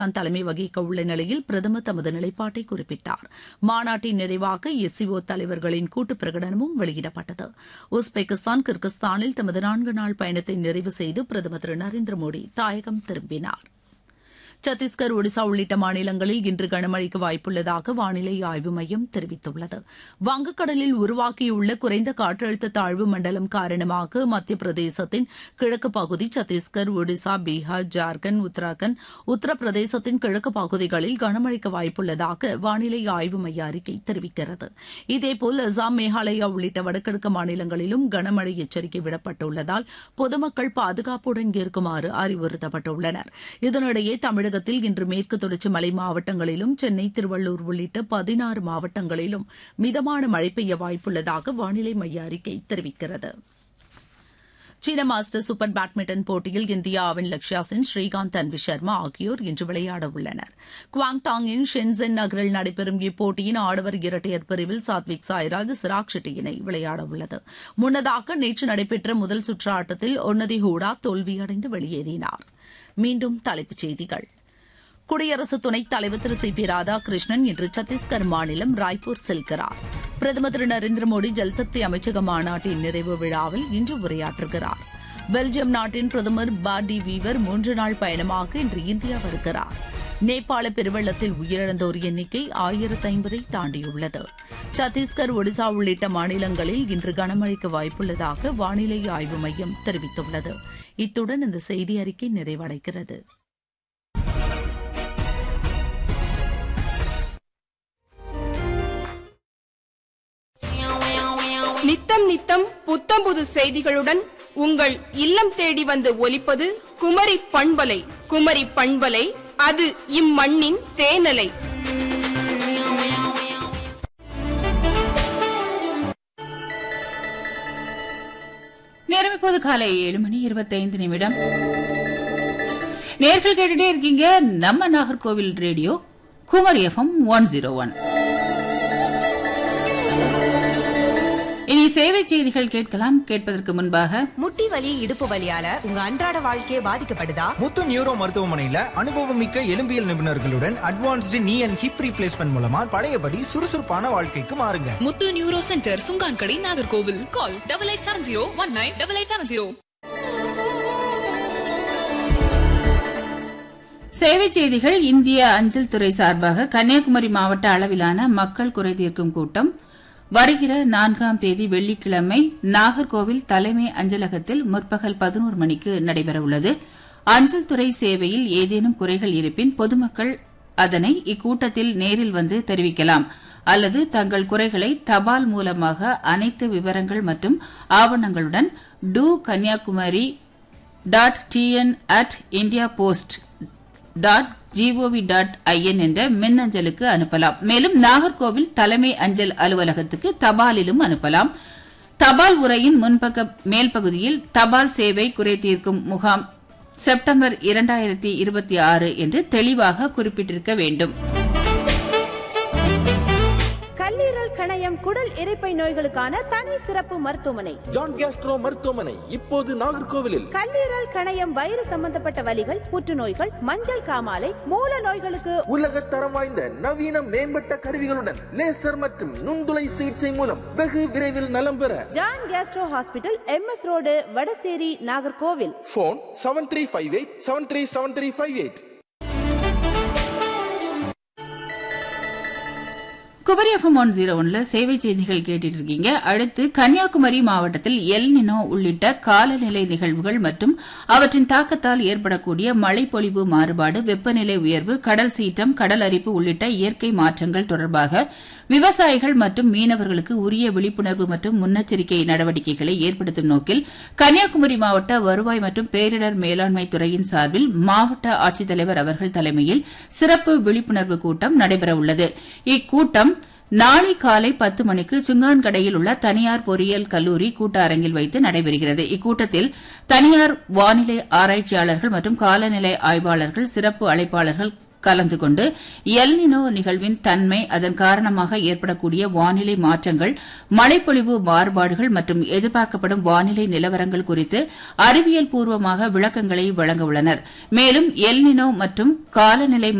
தலைமை வகிக்க உள்ள நிலையில் பிரதமர் தமது நிலைப்பாட்டை குறிப்பிட்டார் மாநாட்டின் நிறைவாக எஸ்சிஓ தலைவர்களின் கூட்டு பிரகடனமும் வெளியிடப்பட்டது உஸ்பெகிஸ்தான் கிர்கிஸ்தானில் தமது நான்கு நாள் பயணத்தை நிறைவு செய்து பிரதமர் திரு நரேந்திர மோடி தாயகம் திரும்பினார் சத்தீஸ்கர் ஒடிசா உள்ளிட்ட மாநிலங்களில் இன்று கனமழைக்கு வாய்ப்புள்ளதாக வானிலை ஆய்வு மையம் தெரிவித்துள்ளது வங்கக்கடலில் உருவாக்கியுள்ள குறைந்த காற்றழுத்த தாழ்வு மண்டலம் காரணமாக மத்திய பிரதேசத்தின் கிழக்கு பகுதி சத்தீஸ்கர் ஒடிசா பீகார் ஜார்க்கண்ட் உத்தராகண்ட் உத்தரப்பிரதேசத்தின் கிழக்கு பகுதிகளில் கனமழைக்கு வாய்ப்புள்ளதாக வானிலை ஆய்வு மைய அறிக்கை தெரிவிக்கிறது இதேபோல் அசாம் மேகாலயா உள்ளிட்ட வடகிழக்கு மாநிலங்களிலும் கனமழை எச்சரிக்கை விடப்பட்டுள்ளதால் பொதுமக்கள் பாதுகாப்புடன் இருக்குமாறு அறிவுறுத்தப்பட்டுள்ளனர் இதனிடையே தமிழக தமிழகத்தில் இன்று மேற்கு தொடர்ச்சி மலை மாவட்டங்களிலும் சென்னை திருவள்ளூர் உள்ளிட்ட பதினாறு மாவட்டங்களிலும் மிதமான மழை பெய்ய வாய்ப்புள்ளதாக வானிலை மைய அறிக்கை தெரிவிக்கிறது சீன மாஸ்டர் சூப்பர் பேட்மிண்டன் போட்டியில் இந்தியாவின் லக்ஷயா சென் ஸ்ரீகாந்த் அன்வி சர்மா ஆகியோர் இன்று விளையாட உள்ளனர் குவாங்டாங்கின் ஷென்சென் நகரில் நடைபெறும் இப்போட்டியின் ஆடவர் இரட்டையர் பிரிவில் சாத்விக் சாய்ராஜ் சிராக் ஷெட்டி இணை விளையாட உள்ளது முன்னதாக நேற்று நடைபெற்ற முதல் சுற்று ஆட்டத்தில் ஒன்னதி ஹூடா தோல்வியடைந்து வெளியேறினார் மீண்டும் தலைப்புச் செய்திகள் குடியரசு துணைத் தலைவர் திரு சி பி ராதாகிருஷ்ணன் இன்று சத்தீஸ்கர் மாநிலம் ராய்ப்பூர் செல்கிறார் பிரதமர் திரு நரேந்திர மோடி ஜல்சக்தி அமைச்சக மாநாட்டின் நிறைவு விழாவில் இன்று உரையாற்றுகிறார் பெல்ஜியம் நாட்டின் பிரதமர் பார்டி வீவர் மூன்று நாள் பயணமாக இன்று இந்தியா வருகிறார் நேபாள பெருவெள்ளத்தில் உயிரிழந்தோர் எண்ணிக்கை ஆயிரத்து ஐம்பதை தாண்டியுள்ளது சத்தீஸ்கர் ஒடிசா உள்ளிட்ட மாநிலங்களில் இன்று கனமழைக்கு வாய்ப்புள்ளதாக வானிலை ஆய்வு மையம் தெரிவித்துள்ளது இத்துடன் இந்த செய்தி அறிக்கை நிறைவடைகிறது நித்தம் நித்தம் புத்தம் புது செய்திகளுடன் உங்கள் இல்லம் தேடி வந்து ஒலிப்பது குமரி பண்பலை குமரி பண்பலை அது இம்மண்ணின் தேனலை நேரம் இப்போது காலை ஏழு மணி இருபத்தைந்து நிமிடம் நேர்கள் கேட்டுட்டே இருக்கீங்க நம்ம Nagercoil radio Kumari F M one zero one இனி சேவை செய்திகள் கேட்கலாம் கேட்பதற்கு முன்பாக முட்டி வலி இடுப்பு வலியால உங்க அன்றாட வாழ்க்கையே பாதிக்கப்படுதா முத்து நியூரோ மருத்துவமனையில அனுபவமிக்க எலும்பியல் நிபுணர்களுடன் அட்வான்ஸ்டு நீ அண்ட் ஹிப் ரீப்ளேஸ்மெண்ட் மூலமா பழையபடி சுறுசுறுப்பான வாழ்க்கைக்கு மாறுங்க Muthu neuro centre Chunkankadai Nagercoil call double eight seven zero one nine double eight seven zero சேவை செய்திகள் இந்திய அஞ்சல் துறை சார்பாக கன்னியாகுமரி மாவட்ட அளவிலான மக்கள் குறை தீர்க்கும் கூட்டம் வருகிற நான்காம் தேதி வெள்ளிக்கிழமை நாகர்கோவில் தலைமை அஞ்சலகத்தில் முற்பகல் பதினோரு மணிக்கு நடைபெறவுள்ளது அஞ்சல் துறை சேவையில் ஏதேனும் குறைகள் இருப்பின் பொதுமக்கள் அதனை இக்கூட்டத்தில் நேரில் வந்து தெரிவிக்கலாம் அல்லது தங்கள் குறைகளை தபால் மூலமாக அனைத்து விவரங்கள் மற்றும் ஆவணங்களுடன் do Kanniyakumari dot T N at India post dot G O V dot I N என்ற மின்னஞ்சலுக்கு அனுப்பலாம் மேலும் நாகர்கோவில் தலைமை அஞ்சல் அலுவலகத்துக்கு தபாலிலும் அனுப்பலாம் தபால் உரையின் முன்பக்க மேல் பகுதியில் தபால் சேவை குறை தீர்க்கும் முகாம் செப்டம்பர் இரண்டாயிரத்தி இருபத்தி ஆறு என்று தெளிவாக குறிப்பிட்டிருக்க வேண்டும் கல்லீரல் கணையம் குடல் இரைப்பை நோய்களுக்கான தனி சிறப்பு மருத்துவமனை ஜான் கேஸ்ட்ரோ மருத்துவமனை இப்போது நாகர்கோவிலில் கல்லீரல் கணையம் வயிறு சம்பந்தப்பட்ட வலிகள் புற்றுநோய்கள் மஞ்சள் காமாலை மூல நோய்களுக்கு உலக தரம் வாய்ந்த நவீன மேம்பட்ட கருவிகளுடன் லேசர் மற்றும் நுண்துளை சிகிச்சை மூலம் வெகு விரைவில் நலம் பெற John gastro hospital M S road Vadasery Nagercoil phone seven three five eight seven three seven three five eight Kumari F M one zero ஒன்ல சேவை செய்திகள் கேட்டுட்டு இருக்கீங்க அடுத்து கன்னியாகுமரி மாவட்டத்தில் எல் நினோ உள்ளிட்ட காலநிலை நிகழ்வுகள் மற்றும் அவற்றின் தாக்கத்தால் ஏற்படக்கூடிய மழைப்பொழிவு மாறுபாடு வெப்பநிலை உயர்வு கடல் சீற்றம் கடல் அரிப்பு உள்ளிட்ட இயற்கை மாற்றங்கள் தொடர்பாக விவசாயிகள் மற்றும் மீனவர்களுக்கு உரிய விழிப்புணர்வு மற்றும் முன்னெச்சரிக்கை நடவடிக்கைகளை ஏற்படுத்தும் நோக்கில் கன்னியாகுமரி மாவட்ட வருவாய் மற்றும் பேரிடர் மேலாண்மை துறையின் சார்பில் மாவட்ட ஆட்சித்தலைவர் அவர்கள் தலைமையில் சிறப்பு விழிப்புணர்வு கூட்டம் நடைபெறவுள்ளது இக்கூட்டம் நாளை காலை பத்து மணிக்கு சுங்கான்கடையில் உள்ள தனியார் பொறியியல் கல்லூரி கூட்ட அரங்கில் வைத்து நடைபெறுகிறது இக்கூட்டத்தில் தனியார் வானிலை ஆராய்ச்சியாளர்கள் மற்றும் காலநிலை ஆய்வாளர்கள் சிறப்பு அழைப்பாளர்கள் கலந்து கொண்டு எல்னினோ நிகழ்வின் தன்மை அதன் காரணமாக ஏற்படக்கூடிய வானிலை மாற்றங்கள் மழைப்பொழிவு மாறுபாடுகள் மற்றும் எதிர்பார்க்கப்படும் வானிலை நிலவரங்கள் குறித்து அறிவியல் பூர்வமாக விளக்கங்களை வழங்க உள்ளனர் மேலும் எல்னினோ மற்றும் காலநிலை